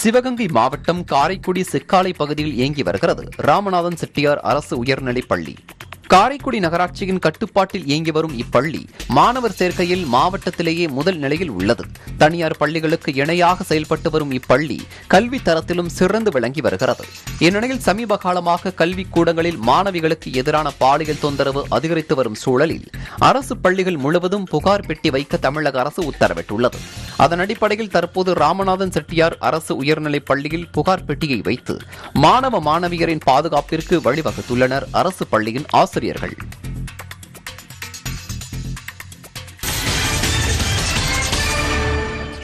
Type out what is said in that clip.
சிவகங்கை மாவட்டம் காரைக்குடி சிக்காலை பகுதியில் இயங்கி வருகிறது ராமநாதன் செட்டியார் அரசு உயர்நிலைப் பள்ளி காரைக்குடி நகராட்சியின் கட்டுப்பாட்டில் இயங்கி வரும் இப்பள்ளி மாணவர் சேர்க்கையில் மாவட்டத்திலேயே முதல் நிலையில் உள்ளது தனியார் பள்ளிகளுக்கு இணையாக செயல்பட்டு வரும் இப்பள்ளி கல்வி தரத்திலும் சிறந்து விளங்கி வருகிறது இந்நிலையில் சமீப காலமாக கல்விக் கூடங்களில் மாணவிகளுக்கு எதிரான பாலியல் தொந்தரவு அதிகரித்து வரும் சூழலில் அரசு பள்ளிகள் முழுவதும் புகார் பெட்டி வைக்க தமிழக அரசு உத்தரவிட்டுள்ளது அதன் அடிப்படையில் தற்போது ராமநாதன் செட்டியார் அரசு உயர்நிலைப் பள்ளியில் புகார் பெட்டியை வைத்து மாணவ மாணவியரின் பாதுகாப்பிற்கு வழிவகுத்துள்ளனர் அரசு பள்ளியின் ஆசிரியர்கள்